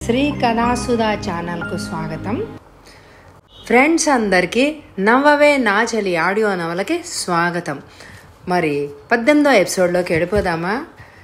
శ్రీ కథాసుధా ఛానల్కు స్వాగతం ఫ్రెండ్స్ అందరికీ నవ్వవే నా చలి ఆడియో నవలకి స్వాగతం మరి పద్దెనిమిదో ఎపిసోడ్లోకి వెళ్ళిపోదామా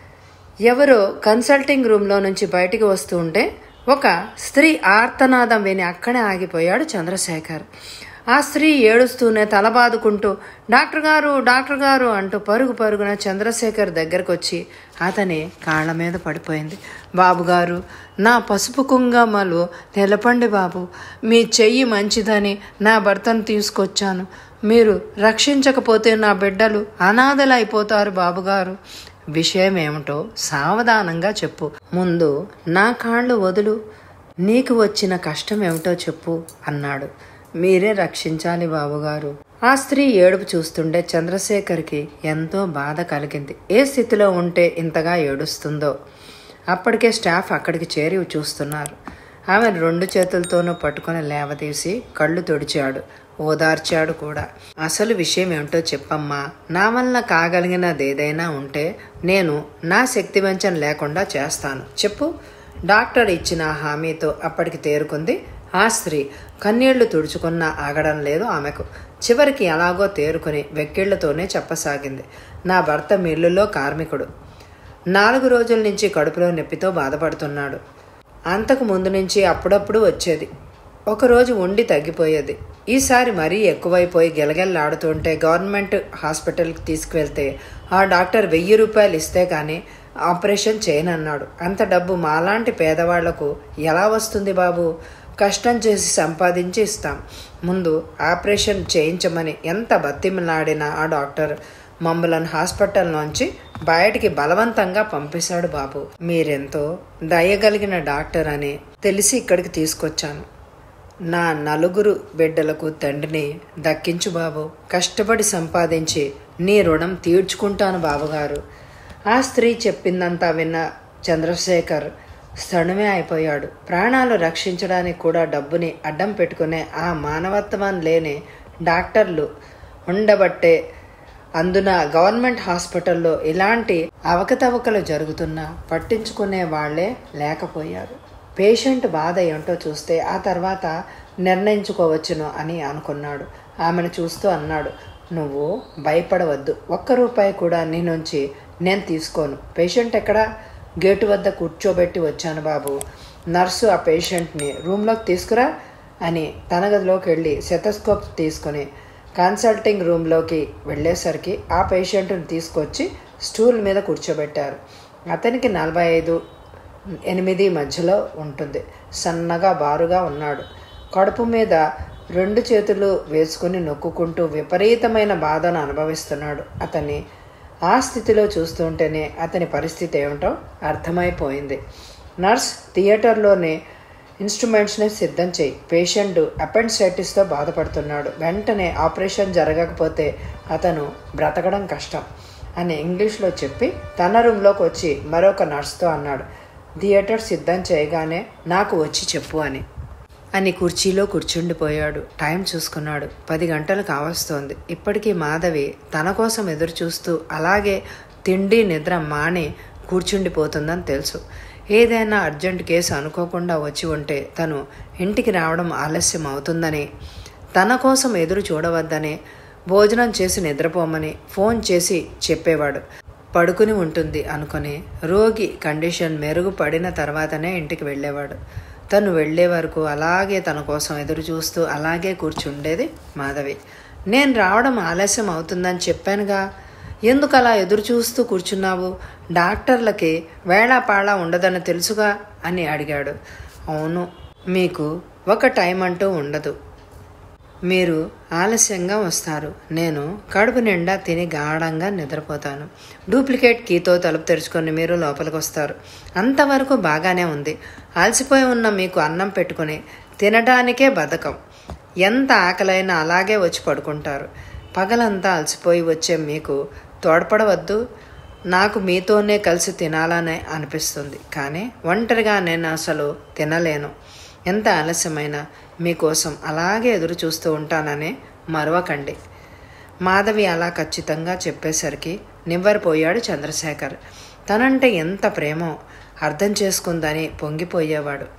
ఎవరో కన్సల్టింగ్ రూమ్లో నుంచి బయటికి వస్తూ ఉంటే ఒక స్త్రీ ఆర్తనాదం విని అక్కడే ఆగిపోయాడు చంద్రశేఖర్ ఆ స్త్రీ ఏడుస్తూనే తల బాదుకుంటూ డాక్టర్ గారు డాక్టర్ గారు అంటూ పరుగు పరుగున చంద్రశేఖర్ దగ్గరకు వచ్చి అతని కాళ్ళ మీద పడిపోయింది బాబుగారు నా పసుపు కుంగమ్మలు నిలపండి బాబు మీ చెయ్యి మంచిదని నా భర్తను తీసుకొచ్చాను మీరు రక్షించకపోతే నా బిడ్డలు అనాథలైపోతారు బాబుగారు విషయం ఏమిటో సావధానంగా చెప్పు ముందు నా కాళ్ళు వదులు నీకు వచ్చిన కష్టం ఏమిటో చెప్పు అన్నాడు మీరే రక్షించాలి బాబుగారు ఆ స్త్రీ ఏడుపు చూస్తుంటే చంద్రశేఖర్కి ఎంతో బాధ కలిగింది ఏ స్థితిలో ఉంటే ఇంతగా ఏడుస్తుందో అప్పటికే స్టాఫ్ అక్కడికి చేరి చూస్తున్నారు ఆమె రెండు చేతులతోనూ పట్టుకొని లేవదీసి కళ్ళు తుడిచాడు ఓదార్చాడు కూడా అసలు విషయం ఏమిటో చెప్పమ్మా నా వల్ల కాగలిగినది ఏదైనా ఉంటే నేను నా శక్తి వంచన లేకుండా చేస్తాను చెప్పు డాక్టర్ ఇచ్చిన హామీతో అప్పటికి తేరుకుంది ఆ స్త్రీ కన్నీళ్లు తుడుచుకున్నా ఆగడం లేదు ఆమెకు చివరికి ఎలాగో తేరుకుని వెక్కిళ్లతోనే చెప్పసాగింది నా భర్త మిల్లులో కార్మికుడు నాలుగు రోజుల నుంచి కడుపులో నొప్పితో బాధపడుతున్నాడు అంతకు ముందు నుంచి అప్పుడప్పుడు వచ్చేది ఒకరోజు ఉండి తగ్గిపోయేది ఈసారి మరీ ఎక్కువైపోయి గెలగెల్లాడుతుంటే గవర్నమెంట్ హాస్పిటల్కి తీసుకువెళ్తే ఆ డాక్టర్ వెయ్యి రూపాయలు ఇస్తే కానీ ఆపరేషన్ చేయనన్నాడు అంత డబ్బు మాలాంటి పేదవాళ్లకు ఎలా వస్తుంది బాబు కష్టం చేసి సంపాదించి ఇస్తాం ముందు ఆపరేషన్ చేయించమని ఎంత బతిమలాడినా ఆ డాక్టర్ మమ్మలను హాస్పిటల్ నుంచి బయటికి బలవంతంగా పంపేశాడు బాబు మీరెంతో దయగలిగిన డాక్టర్ అని తెలిసి ఇక్కడికి తీసుకొచ్చాను నా నలుగురు బిడ్డలకు తండ్రిని దక్కించు బాబు కష్టపడి సంపాదించి నీ రుణం తీర్చుకుంటాను బాబుగారు ఆ స్త్రీ చెప్పిందంతా విన్న చంద్రశేఖర్ స్థణమే అయిపోయాడు ప్రాణాలు రక్షించడానికి కూడా డబ్బుని అడ్డం పెట్టుకునే ఆ మానవత్వం లేని డాక్టర్లు ఉండబట్టే అందున గవర్నమెంట్ హాస్పిటల్లో ఇలాంటి అవకతవకలు జరుగుతున్నా పట్టించుకునే వాళ్లే లేకపోయారు పేషెంట్ బాధ ఏంటో చూస్తే ఆ తర్వాత నిర్ణయించుకోవచ్చును అని అనుకున్నాడు ఆమెను చూస్తూ అన్నాడు నువ్వు భయపడవద్దు ఒక్క రూపాయి కూడా నీ నుంచి నేను తీసుకోను పేషెంట్ ఎక్కడా గేటు వద్ద కూర్చోబెట్టి వచ్చాను బాబు నర్సు ఆ పేషెంట్ని రూమ్లోకి తీసుకురా అని తన గదిలోకి వెళ్ళి సెటస్కోప్ తీసుకొని కన్సల్టింగ్ రూమ్లోకి వెళ్ళేసరికి ఆ పేషెంట్ని తీసుకొచ్చి స్టూల్ మీద కూర్చోబెట్టారు అతనికి నలభై ఐదు ఎనిమిది మధ్యలో ఉంటుంది సన్నగా బారుగా ఉన్నాడు కడుపు మీద రెండు చేతులు వేసుకుని నొక్కుంటూ విపరీతమైన బాధను అనుభవిస్తున్నాడు అతన్ని ఆ స్థితిలో చూస్తుంటేనే అతని పరిస్థితి ఏమిటో అర్థమైపోయింది నర్స్ థియేటర్లోనే ఇన్స్ట్రుమెంట్స్ని సిద్ధం చేయి పేషెంట్ అపెండిసైటిస్తో బాధపడుతున్నాడు వెంటనే ఆపరేషన్ జరగకపోతే అతను బ్రతకడం కష్టం అని ఇంగ్లీష్లో చెప్పి తన రూమ్లోకి వచ్చి మరొక నర్స్తో అన్నాడు థియేటర్ సిద్ధం చేయగానే నాకు వచ్చి చెప్పు అని అని కుర్చీలో కూర్చుండిపోయాడు టైం చూసుకున్నాడు పది గంటలు కావస్తోంది ఇప్పటికీ మాధవి తన కోసం ఎదురు చూస్తూ అలాగే తిండి నిద్ర మాని కూర్చుండిపోతుందని తెలుసు ఏదైనా అర్జెంట్ కేసు అనుకోకుండా వచ్చి ఉంటే తను ఇంటికి రావడం ఆలస్యం అవుతుందని తన కోసం ఎదురు చూడవద్దని భోజనం చేసి నిద్రపోమని ఫోన్ చేసి చెప్పేవాడు పడుకుని ఉంటుంది అనుకుని రోగి కండిషన్ మెరుగుపడిన తర్వాతనే ఇంటికి వెళ్ళేవాడు తను వెళ్లే వరకు అలాగే తన కోసం ఎదురు చూస్తూ అలాగే కూర్చుండేది మాధవి నేను రావడం ఆలస్యం అవుతుందని చెప్పానుగా ఎందుకు అలా ఎదురు చూస్తూ కూర్చున్నావు డాక్టర్లకి వేళాపాళా ఉండదని తెలుసుగా అని అడిగాడు అవును మీకు ఒక టైం అంటూ ఉండదు మీరు ఆలస్యంగా వస్తారు నేను కడుపు నిండా తిని గాఢంగా నిద్రపోతాను డూప్లికేట్ కీతో తలుపు తెరుచుకొని మీరు లోపలికి వస్తారు అంతవరకు బాగానే ఉంది అలసిపోయి ఉన్న మీకు అన్నం పెట్టుకుని తినడానికే బద్ధకం ఎంత ఆకలైనా అలాగే వచ్చి పడుకుంటారు పగలంతా అలసిపోయి వచ్చే మీకు తోడ్పడవద్దు నాకు మీతోనే కలిసి తినాలనే అనిపిస్తుంది కానీ ఒంటరిగా నేను అసలు తినలేను ఎంత ఆలస్యమైనా మీకోసం అలాగే ఎదురు చూస్తూ ఉంటానని మరవకండి మాధవి అలా ఖచ్చితంగా చెప్పేసరికి నివ్వరిపోయాడు చంద్రశేఖర్ తనంటే ఎంత ప్రేమో అర్థం చేసుకుందని పొంగిపోయేవాడు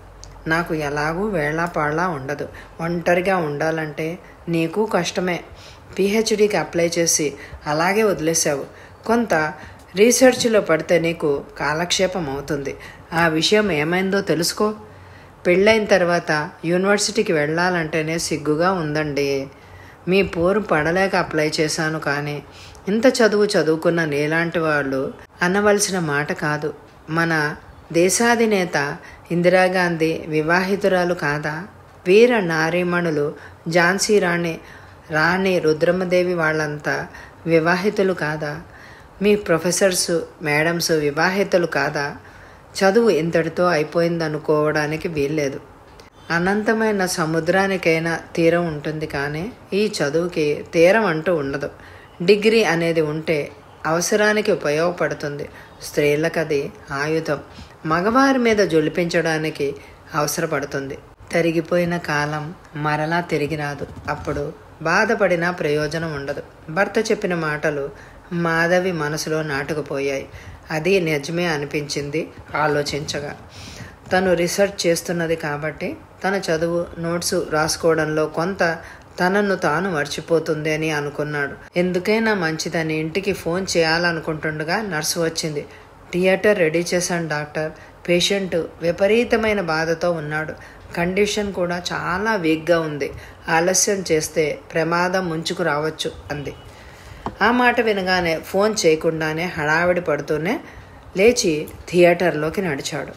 నాకు ఎలాగూ వేళాపాళ్ళా ఉండదు ఒంటరిగా ఉండాలంటే నీకు కష్టమే పిహెచ్డికి అప్లై చేసి అలాగే వదిలేసావు కొంత రీసెర్చ్లో పడితే నీకు కాలక్షేపం అవుతుంది ఆ విషయం ఏమైందో తెలుసుకో పెళ్ళైన తర్వాత యూనివర్సిటీకి వెళ్ళాలంటేనే సిగ్గుగా ఉందండి మీ పోరు పడలేక అప్లై చేశాను కానీ ఇంత చదువు చదువుకున్న నీలాంటి వాళ్ళు అనవలసిన మాట కాదు మన దేశాధినేత ఇందిరాగాంధీ వివాహితురాలు కాదా వీర నారీమణులు ఝాన్సీ రాణి రాణి రుద్రమదేవి వాళ్ళంతా వివాహితులు కాదా మీ ప్రొఫెసర్స్ మేడమ్స్ వివాహితులు కాదా చదువు ఇంతటితో అయిపోయిందనుకోవడానికి వీల్లేదు అనంతమైన సముద్రానికైనా తీరం ఉంటుంది కానీ ఈ చదువుకి తీరం అంటూ ఉండదు డిగ్రీ అనేది ఉంటే అవసరానికి ఉపయోగపడుతుంది స్త్రీలకు అది ఆయుధం మగవారి మీద జొలిపించడానికి అవసరపడుతుంది తరిగిపోయిన కాలం మరలా తిరిగి రాదు అప్పుడు బాధపడినా ప్రయోజనం ఉండదు భర్త చెప్పిన మాటలు మాధవి మనసులో నాటుకుపోయాయి అది నిజమే అనిపించింది ఆలోచించగా తను రీసెర్చ్ చేస్తున్నది కాబట్టి తన చదువు నోట్స్ రాసుకోవడంలో కొంత తనను తాను మర్చిపోతుంది అని అనుకున్నాడు ఎందుకైనా మంచిదని ఇంటికి ఫోన్ చేయాలనుకుంటుండగా నర్సు వచ్చింది థియేటర్ రెడీ చేశాను డాక్టర్ పేషెంట్ విపరీతమైన బాధతో ఉన్నాడు కండిషన్ కూడా చాలా వీక్గా ఉంది ఆలస్యం చేస్తే ప్రమాదం ముంచుకు రావచ్చు అంది ఆ మాట వినగానే ఫోన్ చేయకుండానే హడావిడి పడుతూనే లేచి థియేటర్లోకి నడిచాడు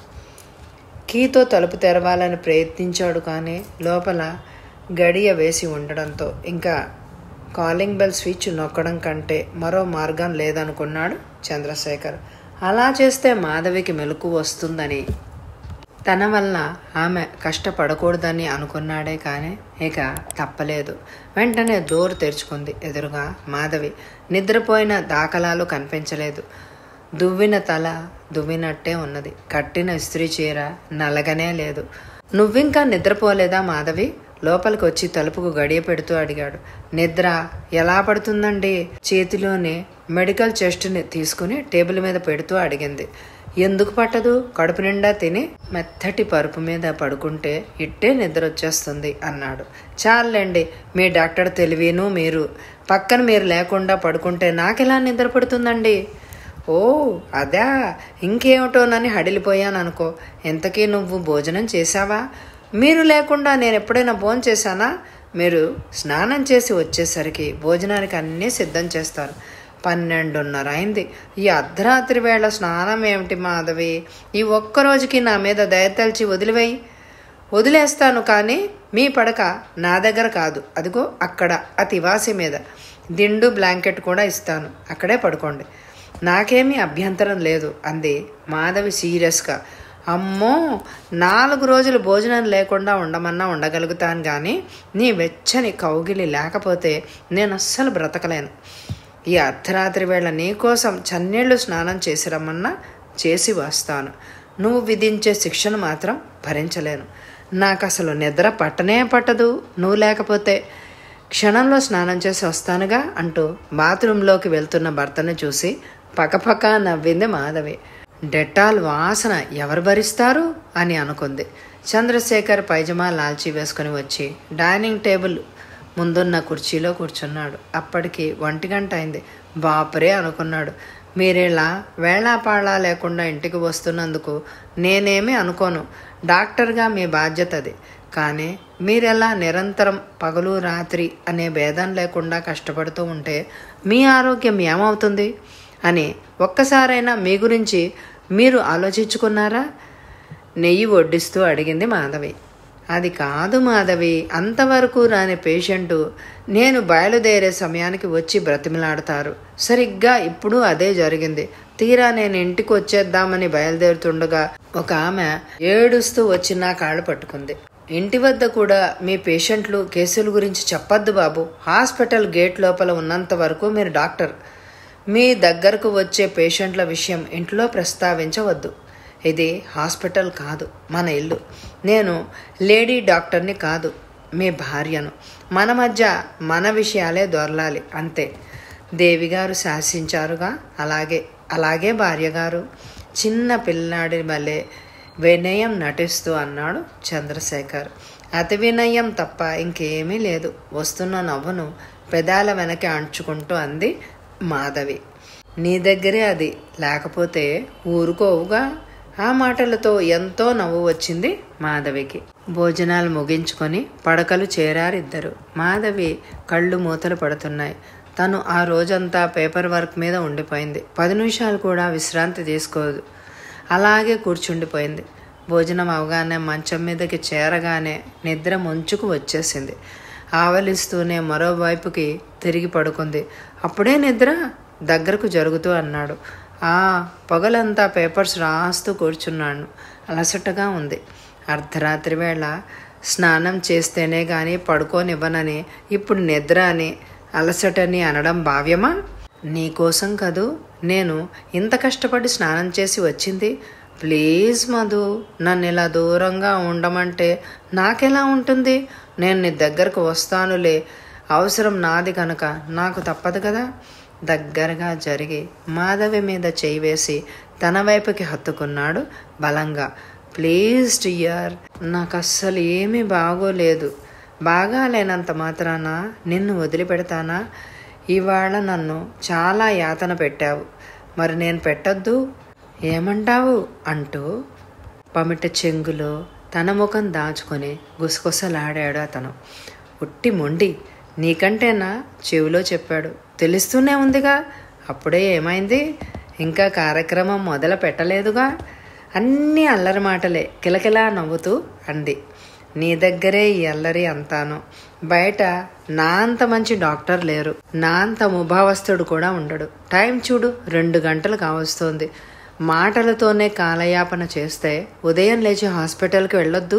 కీతో తలుపు తెరవాలని ప్రయత్నించాడు కానీ లోపల గడియ వేసి ఉండడంతో ఇంకా కాలింగ్ బెల్ స్విచ్ నొక్కడం కంటే మరో మార్గం లేదనుకున్నాడు చంద్రశేఖర్ అలా చేస్తే మాధవికి మెలకు వస్తుందని తన వల్ల ఆమె కష్టపడకూడదని అనుకున్నాడే కానీ ఇక తప్పలేదు వెంటనే డోర్ తెరుచుకుంది ఎదురుగా మాధవి నిద్రపోయిన దాఖలాలు కనిపించలేదు దువ్విన తల దువ్వినట్టే ఉన్నది కట్టిన ఇస్త్రీ చీర నలగనే లేదు నువ్వింకా నిద్రపోలేదా మాధవి లోపలికి వచ్చి తలుపుకు గడియ పెడుతూ అడిగాడు నిద్ర ఎలా పడుతుందండి చేతిలోని మెడికల్ చెస్ట్ని తీసుకుని టేబుల్ మీద పెడుతూ అడిగింది ఎందుకు పట్టదు కడుపు నిండా తిని మెత్తటి పరుపు మీద పడుకుంటే ఇట్టే నిద్ర వచ్చేస్తుంది అన్నాడు చాలండి మీ డాక్టర్ తెలివిను మీరు పక్కన మీరు లేకుండా పడుకుంటే నాకెలా నిద్ర పడుతుందండి ఓ అదా ఇంకేమిటోనని హడిలిపోయాను అనుకో ఇంతకీ నువ్వు భోజనం చేశావా మీరు లేకుండా నేను ఎప్పుడైనా భోజనం చేశానా మీరు స్నానం చేసి వచ్చేసరికి భోజనానికి అన్నీ సిద్ధం చేస్తారు పన్నెండున్నర అయింది ఈ అర్ధరాత్రి వేళ స్నానం ఏమిటి మాధవి ఈ ఒక్క రోజుకి నా మీద దయతలిచి వదిలివేయి వదిలేస్తాను కానీ మీ పడక నా దగ్గర కాదు అదిగో అక్కడ ఆ తివాసి మీద దిండు బ్లాంకెట్ కూడా ఇస్తాను అక్కడే పడుకోండి నాకేమీ అభ్యంతరం లేదు అంది మాధవి సీరియస్గా అమ్మో నాలుగు రోజులు భోజనం లేకుండా ఉండమన్నా ఉండగలుగుతాను కానీ నీ వెచ్చని కౌగిలి లేకపోతే నేను అస్సలు బ్రతకలేను ఈ అర్ధరాత్రి వేళ నీకోసం చన్నీళ్లు స్నానం చేసి రమ్మన్నా చేసి వస్తాను నువ్వు విధించే శిక్షను మాత్రం భరించలేను నాకు అసలు నిద్ర పట్టనే పట్టదు నువ్వు లేకపోతే క్షణంలో స్నానం చేసి వస్తానుగా అంటూ బాత్రూంలోకి వెళ్తున్న భర్తను చూసి పకపక నవ్వింది మాధవి డెటాల్ వాసన ఎవరు భరిస్తారు అని అనుకుంది చంద్రశేఖర్ పైజమా లాల్చీ వేసుకుని వచ్చి డైనింగ్ టేబుల్ ముందున్న కుర్చీలో కూర్చున్నాడు అప్పటికి ఒంటి గంట అయింది బాపరే అనుకున్నాడు మీరేలా వేళాపాళా లేకుండా ఇంటికి వస్తున్నందుకు నేనేమీ అనుకోను డాక్టర్గా మీ బాధ్యత అది కానీ మీరెలా నిరంతరం పగలు రాత్రి అనే భేదం లేకుండా కష్టపడుతూ ఉంటే మీ ఆరోగ్యం ఏమవుతుంది అని ఒక్కసారైనా మీ గురించి మీరు ఆలోచించుకున్నారా నెయ్యి వడ్డిస్తూ అడిగింది మాధవి అది కాదు మాధవి అంతవరకు రాని పేషెంటు నేను బయలుదేరే సమయానికి వచ్చి బ్రతిమలాడతారు సరిగ్గా ఇప్పుడు అదే జరిగింది తీరా నేను ఇంటికి వచ్చేద్దామని బయలుదేరుతుండగా ఒక ఆమె ఏడుస్తూ వచ్చి నా కాళ్ళు పట్టుకుంది ఇంటి వద్ద కూడా మీ పేషెంట్లు కేసుల గురించి చెప్పొద్దు బాబు హాస్పిటల్ గేట్ లోపల ఉన్నంత వరకు మీరు డాక్టర్ మీ దగ్గరకు వచ్చే పేషెంట్ల విషయం ఇంట్లో ప్రస్తావించవద్దు ఇది హాస్పిటల్ కాదు మన ఇల్లు నేను లేడీ డాక్టర్ని కాదు మీ భార్యను మన మధ్య మన విషయాలే దొరలాలి అంతే దేవి గారు శాసించారుగా అలాగే అలాగే భార్య గారు చిన్న పిల్లాడి వల్లే వినయం నటిస్తూ అన్నాడు చంద్రశేఖర్ అతి వినయం తప్ప ఇంకేమీ లేదు వస్తున్న నవ్వును పెదాల వెనక అంచుకుంటూ అంది మాధవి నీ దగ్గరే అది లేకపోతే ఊరుకోవుగా ఆ మాటలతో ఎంతో నవ్వు వచ్చింది మాధవికి భోజనాలు ముగించుకొని పడకలు చేరారిద్దరు మాధవి కళ్ళు మూతలు పడుతున్నాయి తను ఆ రోజంతా పేపర్ వర్క్ మీద ఉండిపోయింది పది నిమిషాలు కూడా విశ్రాంతి తీసుకోదు అలాగే కూర్చుండిపోయింది భోజనం అవగానే మంచం మీదకి చేరగానే నిద్ర ముంచుకు వచ్చేసింది ఆవలిస్తూనే మరోవైపుకి తిరిగి పడుకుంది అప్పుడే నిద్ర దగ్గరకు జరుగుతూ అన్నాడు ఆ పగలంతా పేపర్స్ రాస్తూ కూర్చున్నాను అలసటగా ఉంది అర్ధరాత్రి వేళ స్నానం చేస్తేనే కానీ పడుకోనివ్వనని ఇప్పుడు నిద్ర అని అలసటని అనడం భావ్యమా నీకోసం కదూ నేను ఇంత కష్టపడి స్నానం చేసి వచ్చింది ప్లీజ్ మధు నన్ను ఇలా దూరంగా ఉండమంటే నాకెలా ఉంటుంది నేను నీ దగ్గరకు వస్తానులే అవసరం నాది కనుక నాకు తప్పదు కదా దగ్గరగా జరిగి మాధవి మీద చేయి వేసి తన వైపుకి హత్తుకున్నాడు బలంగా ప్లీజ్ డియర్ నాకు అస్సలు ఏమీ బాగోలేదు బాగాలేనంత మాత్రాన నిన్ను వదిలిపెడతానా ఇవాళ నన్ను చాలా యాతన పెట్టావు మరి నేను పెట్టొద్దు ఏమంటావు అంటూ పమిట చెంగులో తన ముఖం దాచుకొని గుసగుసలాడాడు అతను ఉట్టి మొండి నీకంటేనా చెవిలో చెప్పాడు తెలుస్తూనే ఉందిగా అప్పుడే ఏమైంది ఇంకా కార్యక్రమం మొదలు పెట్టలేదుగా అన్నీ అల్లరి మాటలే కిలకిలా నవ్వుతూ అంది నీ దగ్గరే ఈ అల్లరి అంతాను బయట నా అంత మంచి డాక్టర్ లేరు నా అంత ముభావస్తుడు కూడా ఉండడు టైం చూడు రెండు గంటలు కావస్తోంది మాటలతోనే కాలయాపన చేస్తే ఉదయం లేచి హాస్పిటల్కి వెళ్ళొద్దు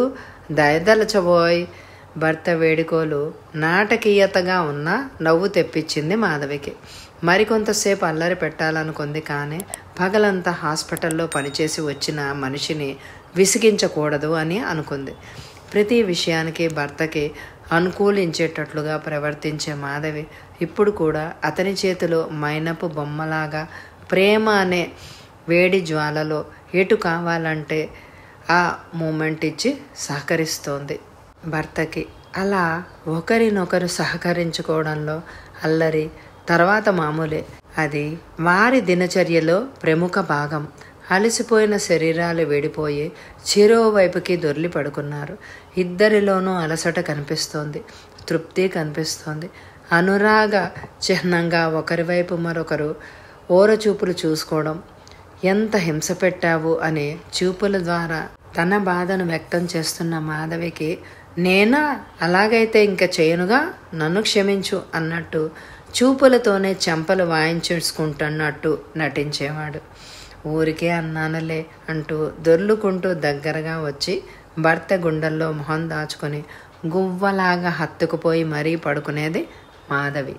దయదలచబోయ్ భర్త వేడుకోలు నాటకీయతగా ఉన్న నవ్వు తెప్పించింది మాధవికి మరికొంతసేపు అల్లరి పెట్టాలనుకుంది కానీ పగలంతా హాస్పిటల్లో పనిచేసి వచ్చిన మనిషిని విసిగించకూడదు అని అనుకుంది ప్రతి విషయానికి భర్తకి అనుకూలించేటట్లుగా ప్రవర్తించే మాధవి ఇప్పుడు కూడా అతని చేతిలో మైనపు బొమ్మలాగా ప్రేమ అనే వేడి జ్వాలలో ఎటు కావాలంటే ఆ మూమెంట్ ఇచ్చి సహకరిస్తోంది భర్తకి అలా ఒకరినొకరు సహకరించుకోవడంలో అల్లరి తర్వాత మామూలే అది వారి దినచర్యలో ప్రముఖ భాగం అలసిపోయిన శరీరాలు విడిపోయి చెరోవైపుకి దొర్లి పడుకున్నారు ఇద్దరిలోనూ అలసట కనిపిస్తోంది తృప్తి కనిపిస్తోంది అనురాగ చిహ్నంగా ఒకరివైపు మరొకరు ఓరచూపులు చూసుకోవడం ఎంత హింస పెట్టావు అనే చూపుల ద్వారా తన బాధను వ్యక్తం చేస్తున్న మాధవికి నేనా అలాగైతే ఇంక చేయనుగా నన్ను క్షమించు అన్నట్టు చూపులతోనే చెంపలు వాయించుకుంటున్నట్టు నటించేవాడు ఊరికే అన్నానులే అంటూ దొర్లుకుంటూ దగ్గరగా వచ్చి భర్త గుండెల్లో మొహం దాచుకొని గువ్వలాగా హత్తుకుపోయి మరీ పడుకునేది మాధవి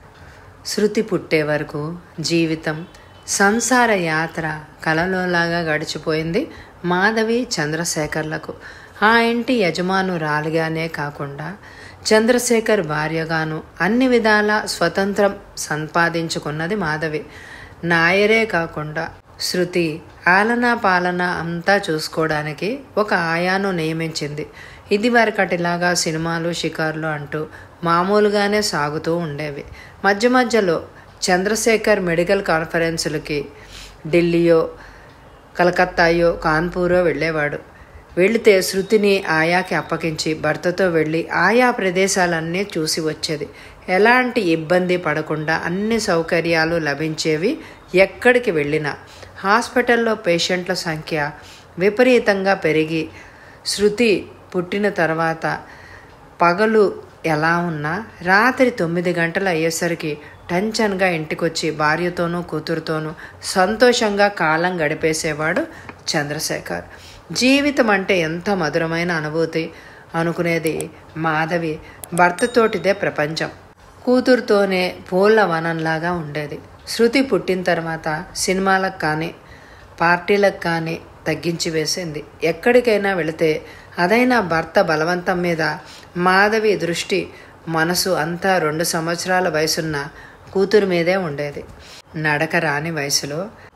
శృతి పుట్టే వరకు జీవితం సంసార యాత్ర కలలోలాగా గడిచిపోయింది మాధవి చంద్రశేఖర్లకు ఆ ఇంటి యజమానురాలిగానే కాకుండా చంద్రశేఖర్ భార్యగాను అన్ని విధాల స్వతంత్రం సంపాదించుకున్నది మాధవి నాయరే కాకుండా శృతి ఆలనా పాలన అంతా చూసుకోవడానికి ఒక ఆయాను నియమించింది ఇది వరకటిలాగా సినిమాలు షికార్లు అంటూ మామూలుగానే సాగుతూ ఉండేవి మధ్య మధ్యలో చంద్రశేఖర్ మెడికల్ కాన్ఫరెన్సులకి ఢిల్లీయో కలకత్తాయో కాన్పూరో వెళ్ళేవాడు వెళితే శృతిని ఆయాకి అప్పగించి భర్తతో వెళ్ళి ఆయా ప్రదేశాలన్నీ చూసి వచ్చేది ఎలాంటి ఇబ్బంది పడకుండా అన్ని సౌకర్యాలు లభించేవి ఎక్కడికి వెళ్ళినా హాస్పిటల్లో పేషెంట్ల సంఖ్య విపరీతంగా పెరిగి శృతి పుట్టిన తర్వాత పగలు ఎలా ఉన్నా రాత్రి తొమ్మిది గంటలు అయ్యేసరికి టెన్షన్గా ఇంటికొచ్చి భార్యతోనూ కూతురుతోనూ సంతోషంగా కాలం గడిపేసేవాడు చంద్రశేఖర్ జీవితం అంటే ఎంత మధురమైన అనుభూతి అనుకునేది మాధవి భర్తతోటిదే ప్రపంచం కూతురుతోనే పూల వనంలాగా ఉండేది శృతి పుట్టిన తర్వాత సినిమాలకు కానీ పార్టీలకు కానీ తగ్గించి వేసింది ఎక్కడికైనా వెళితే అదైనా భర్త బలవంతం మీద మాధవి దృష్టి మనసు అంతా రెండు సంవత్సరాల వయసున్న కూతురు మీదే ఉండేది నడక రాని వయసులో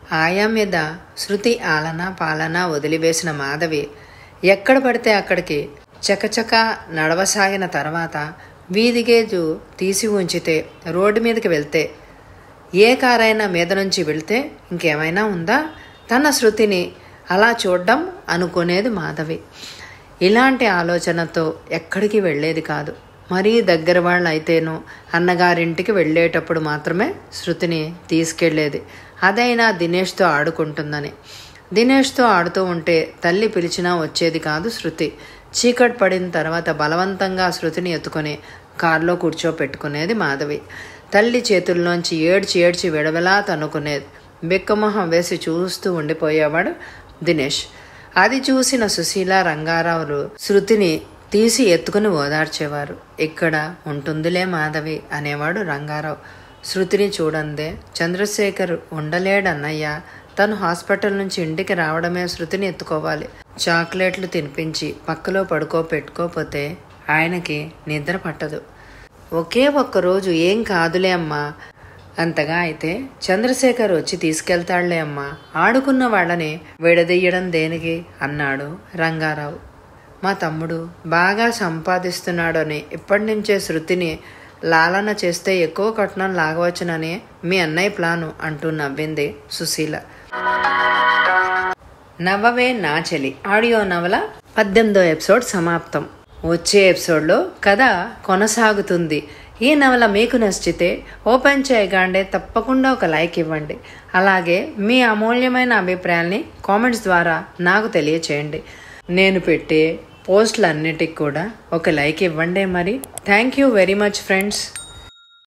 ఆయా మీద శృతి ఆలన పాలన వదిలివేసిన మాధవి ఎక్కడ పడితే అక్కడికి చకచక నడవసాగిన తర్వాత వీధి గేజు తీసి ఉంచితే రోడ్డు మీదకి వెళ్తే ఏ కారైనా మీద నుంచి వెళ్తే ఇంకేమైనా ఉందా తన శృతిని అలా చూడ్డం అనుకునేది మాధవి ఇలాంటి ఆలోచనతో ఎక్కడికి వెళ్ళేది కాదు మరీ దగ్గర వాళ్ళు అయితేనో అన్నగారింటికి వెళ్ళేటప్పుడు మాత్రమే శృతిని తీసుకెళ్లేది అదైనా దినేష్తో ఆడుకుంటుందని దినేష్తో ఆడుతూ ఉంటే తల్లి పిలిచినా వచ్చేది కాదు శృతి చీకటి పడిన తర్వాత బలవంతంగా శృతిని ఎత్తుకొని కారులో కూర్చోపెట్టుకునేది మాధవి తల్లి చేతుల్లోంచి ఏడ్చి ఏడ్చి విడవలా తన్నుకునేది బిక్కమొహం వేసి చూస్తూ ఉండిపోయేవాడు దినేష్ అది చూసిన సుశీల రంగారావులు శృతిని తీసి ఎత్తుకుని ఓదార్చేవారు ఇక్కడ ఉంటుందిలే మాధవి అనేవాడు రంగారావు శృతిని చూడందే చంద్రశేఖర్ ఉండలేడన్నయ్య తను హాస్పిటల్ నుంచి ఇంటికి రావడమే శృతిని ఎత్తుకోవాలి చాక్లెట్లు తినిపించి పక్కలో పడుకో పెట్టుకోపోతే ఆయనకి నిద్ర పట్టదు ఒకే ఒక్క రోజు ఏం కాదులే అమ్మా అంతగా అయితే చంద్రశేఖర్ వచ్చి తీసుకెళ్తాడులే అమ్మా ఆడుకున్న వాళ్ళని విడదీయడం దేనికి అన్నాడు రంగారావు మా తమ్ముడు బాగా సంపాదిస్తున్నాడని ఇప్పటి నుంచే శృతిని లాలన చేస్తే ఎక్కువ కట్నం లాగవచ్చునని మీ అన్నయ్య ప్లాను అంటూ నవ్వింది సుశీల నవ్వవే నా చెలి ఆడియో నవల పద్దెనిమిదో ఎపిసోడ్ సమాప్తం వచ్చే ఎపిసోడ్లో కథ కొనసాగుతుంది ఈ నవల మీకు నచ్చితే ఓపెన్ చేయగానే తప్పకుండా ఒక లైక్ ఇవ్వండి అలాగే మీ అమూల్యమైన అభిప్రాయాల్ని కామెంట్స్ ద్వారా నాకు తెలియచేయండి నేను పెట్టే పోస్టులన్నిటికి కూడా ఒక లైక్ ఇవ్వండి మరి thank you very much friends